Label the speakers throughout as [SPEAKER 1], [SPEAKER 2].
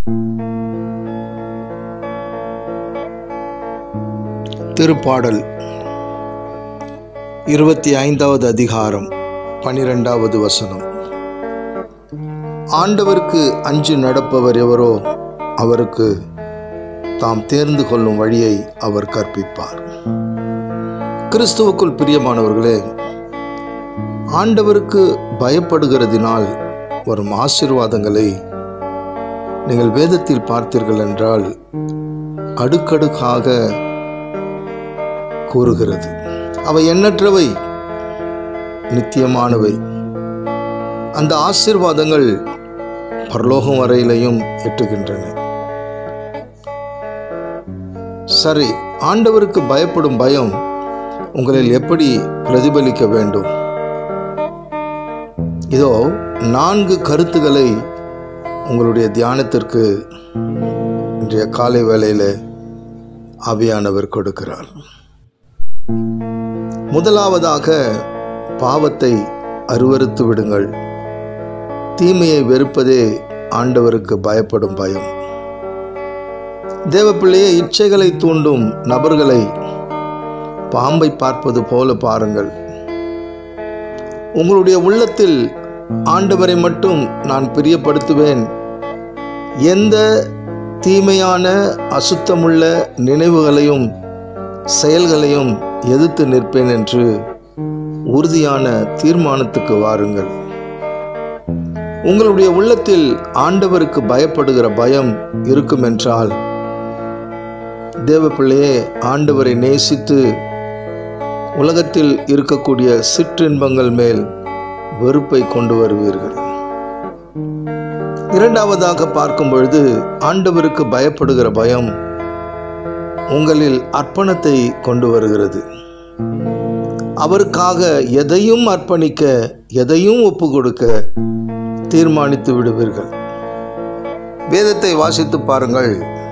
[SPEAKER 1] திருப்பாடல் இருபத்தி ஐந்தாவது அதிகாரம் பனிரெண்டாவது வசனம் ஆண்டவருக்கு அஞ்சு நடப்பவர் எவரோ அவருக்கு தாம் தேர்ந்து கொள்ளும் வழியை அவர் கற்பிப்பார் கிறிஸ்துவுக்குள் பிரியமானவர்களே ஆண்டவருக்கு பயப்படுகிறதினால் வரும் ஆசீர்வாதங்களை நீங்கள் வேதத்தில் பார்த்தீர்கள் என்றால் அடுக்கடுக்காக கூறுகிறது அவை எண்ணற்றவை நித்தியமானவை அந்த ஆசீர்வாதங்கள் பரலோகம் வரையிலையும் எட்டுகின்றன சரி ஆண்டவருக்கு பயப்படும் பயம் உங்களில் எப்படி பிரதிபலிக்க வேண்டும் இதோ நான்கு கருத்துக்களை உங்களுடைய தியானத்திற்கு இன்றைய காலை வேளையில் ஆவியானவர் கொடுக்கிறார் முதலாவதாக பாவத்தை அருவறுத்து விடுங்கள் தீமையை வெறுப்பதே ஆண்டவருக்கு பயப்படும் பயம் தேவப்பிள்ளையே இச்சைகளை தூண்டும் நபர்களை பாம்பை பார்ப்பது போல பாருங்கள் உங்களுடைய உள்ளத்தில் ஆண்டவரை மட்டும் நான் பிரியப்படுத்துவேன் எந்த தீமையான அசுத்தமுள்ள நினைவுகளையும் செயல்களையும் எதிர்த்து நிற்பேன் என்று உறுதியான தீர்மானத்துக்கு வாருங்கள் உங்களுடைய உள்ளத்தில் ஆண்டவருக்கு பயப்படுகிற பயம் இருக்கும் என்றால் தேவப்பிள்ளையே ஆண்டவரை நேசித்து உலகத்தில் இருக்கக்கூடிய சிற்றின்பங்கள் மேல் வெறுப்பை கொண்டு வருவீர்கள் இரண்டாவதாக பார்க்கும் பொழுது ஆண்டவருக்கு பயப்படுகிற பயம் உங்களில் அர்ப்பணத்தை கொண்டு வருகிறது அவருக்காக எதையும் அர்ப்பணிக்க எதையும் ஒப்பு கொடுக்க தீர்மானித்து விடுவீர்கள் வேதத்தை வாசித்து பாருங்கள்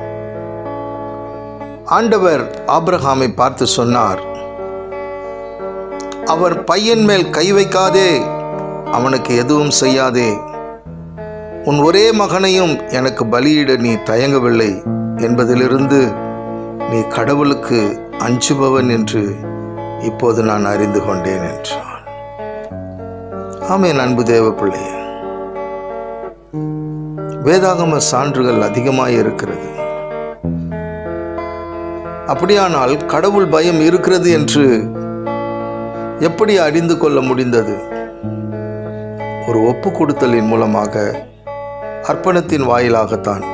[SPEAKER 1] ஆண்டவர் ஆபிரகாமை பார்த்து சொன்னார் அவர் பையன் மேல் கை வைக்காதே அவனுக்கு எதுவும் செய்யாதே உன் ஒரே மகனையும் எனக்கு பலியிட நீ தயங்கவில்லை என்பதிலிருந்து நீ கடவுளுக்கு அஞ்சுபவன் என்று இப்போது நான் அறிந்து கொண்டேன் என்றான் ஆமேன் அன்பு தேவ பிள்ளையே வேதாகம சான்றுகள் அதிகமாய் இருக்கிறது அப்படியானால் கடவுள் பயம் இருக்கிறது என்று எப்படி அறிந்து கொள்ள முடிந்தது ஒரு ஒப்பு கொடுத்தலின் மூலமாக அர்ப்பணத்தின் வாயிலாகத்தான்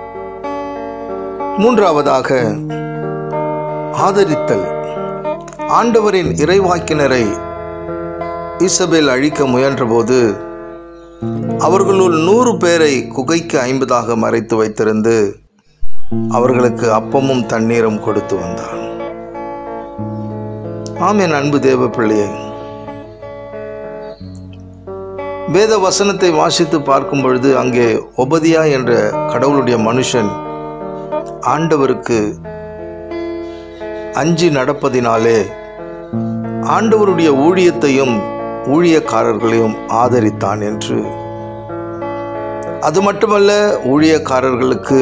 [SPEAKER 1] மூன்றாவதாக ஆதரித்தல் ஆண்டவரின் இறைவாக்கினரை இசபேல் அழிக்க முயன்றபோது அவர்களுள் நூறு பேரை குகைக்கு ஐம்பதாக மறைத்து வைத்திருந்து அவர்களுக்கு அப்பமும் தண்ணீரும் கொடுத்து வந்தான் ஆமேன் அன்பு தேவ பிள்ளையே வேத வசனத்தை வாசித்து பார்க்கும் பொழுது அங்கே ஒபதியா என்ற கடவுளுடைய மனுஷன் ஆண்டவருக்கு அஞ்சி நடப்பதினாலே ஆண்டவருடைய ஊழியத்தையும் ஊழியக்காரர்களையும் ஆதரித்தான் என்று அது மட்டுமல்ல ஊழியக்காரர்களுக்கு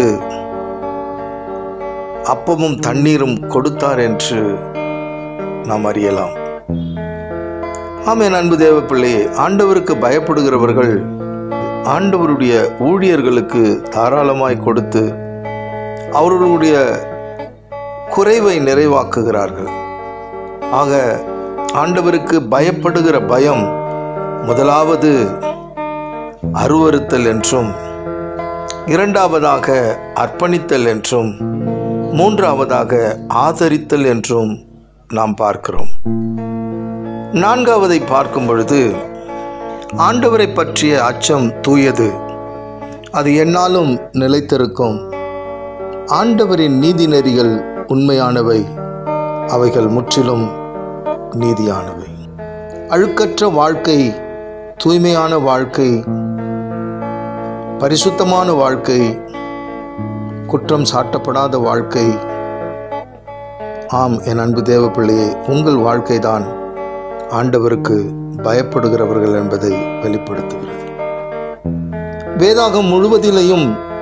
[SPEAKER 1] அப்பமும் தண்ணீரும் கொடுத்தார் என்று நாம் அறியலாம் ஆமே அன்பு தேவ பிள்ளையே ஆண்டவருக்கு பயப்படுகிறவர்கள் ஆண்டவருடைய ஊழியர்களுக்கு தாராளமாய் கொடுத்து அவர்களுடைய குறைவை நிறைவாக்குகிறார்கள் ஆக ஆண்டவருக்கு பயப்படுகிற பயம் முதலாவது அருவறுத்தல் என்றும் இரண்டாவதாக அர்ப்பணித்தல் என்றும் மூன்றாவதாக ஆதரித்தல் என்றும் நாம் பார்க்கிறோம் நான்காவதை பார்க்கும் பொழுது ஆண்டவரை பற்றிய அச்சம் தூயது அது என்னாலும் நிலைத்திருக்கும் ஆண்டவரின் நீதி நெறிகள் உண்மையானவை அவைகள் முற்றிலும் நீதியானவை அழுக்கற்ற வாழ்க்கை தூய்மையான வாழ்க்கை பரிசுத்தமான வாழ்க்கை குற்றம் சாட்டப்படாத வாழ்க்கை ஆம் என் அன்பு தேவ பிள்ளையே உங்கள் வாழ்க்கைதான் ஆண்டவருக்கு பயப்படுகிறவர்கள் என்பதை வெளிப்படுத்துகிறது வேதாகம் முழுவதிலையும்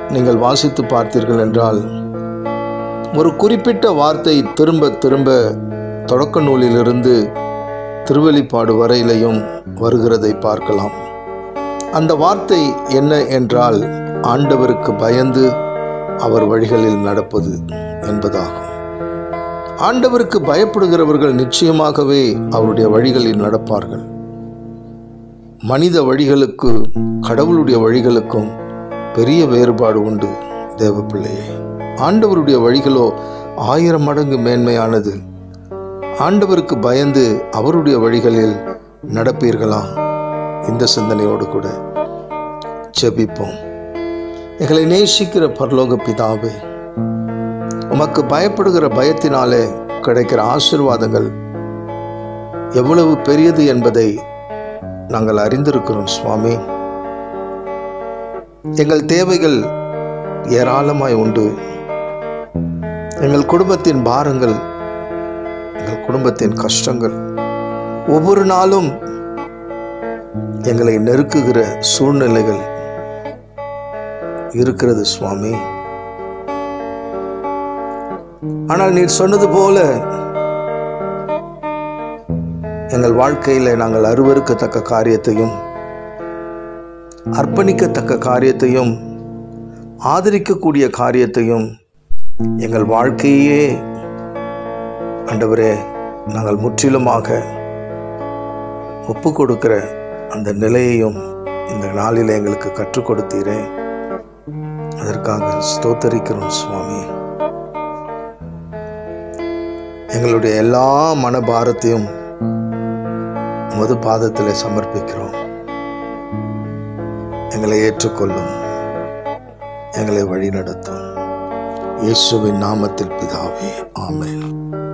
[SPEAKER 1] நீங்கள் வாசித்து பார்த்தீர்கள் என்றால் ஒரு குறிப்பிட்ட வார்த்தை திரும்ப திரும்ப தொடக்க நூலிலிருந்து திருவெளிப்பாடு வரையிலையும் வருகிறதை பார்க்கலாம் அந்த வார்த்தை என்ன என்றால் ஆண்டவருக்கு பயந்து அவர் வழிகளில் நடப்பது என்பதாகும் ஆண்டவருக்கு பயப்படுகிறவர்கள் நிச்சயமாகவே அவருடைய வழிகளில் நடப்பார்கள் மனித வழிகளுக்கு கடவுளுடைய வழிகளுக்கும் பெரிய வேறுபாடு உண்டு தேவ பிள்ளையே ஆண்டவருடைய வழிகளோ ஆயிரம் மடங்கு மேன்மையானது ஆண்டவருக்கு பயந்து அவருடைய வழிகளில் நடப்பீர்களா இந்த சிந்தனையோடு கூட ஜெபிப்போம் எங்களை நேசிக்கிற பரலோக பிதாவே உமக்கு பயப்படுகிற பயத்தினாலே கிடைக்கிற ஆசிர்வாதங்கள் எவ்வளவு பெரியது என்பதை நாங்கள் அறிந்திருக்கிறோம் சுவாமி எங்கள் தேவைகள் ஏராளமாய் உண்டு எங்கள் குடும்பத்தின் பாரங்கள் எங்கள் குடும்பத்தின் கஷ்டங்கள் ஒவ்வொரு நாளும் எங்களை நெருக்குகிற சூழ்நிலைகள் இருக்கிறது சுவாமி ஆனால் நீர் சொன்னது போல எங்கள் வாழ்க்கையில நாங்கள் அருவருக்கத்தக்க காரியத்தையும் அர்ப்பணிக்கத்தக்க காரியத்தையும் ஆதரிக்கக்கூடிய காரியத்தையும் எங்கள் வாழ்க்கையே ஆண்டவரே நாங்கள் முற்றிலுமாக ஒப்பு கொடுக்கிற அந்த நிலையையும் இந்த நாளில் எங்களுக்கு கற்றுக் கொடுத்தீரே அதற்காக ஸ்தோத்தரிக்கிறோம் சுவாமி எங்களுடைய எல்லா மனபாரத்தையும் உமது பாதத்தில் சமர்ப்பிக்கிறோம் எங்களை ஏற்றுக்கொள்ளும் எங்களை வழிநடத்தும் இயேசுவின் நாமத்தில் பிதாவே ஆமென்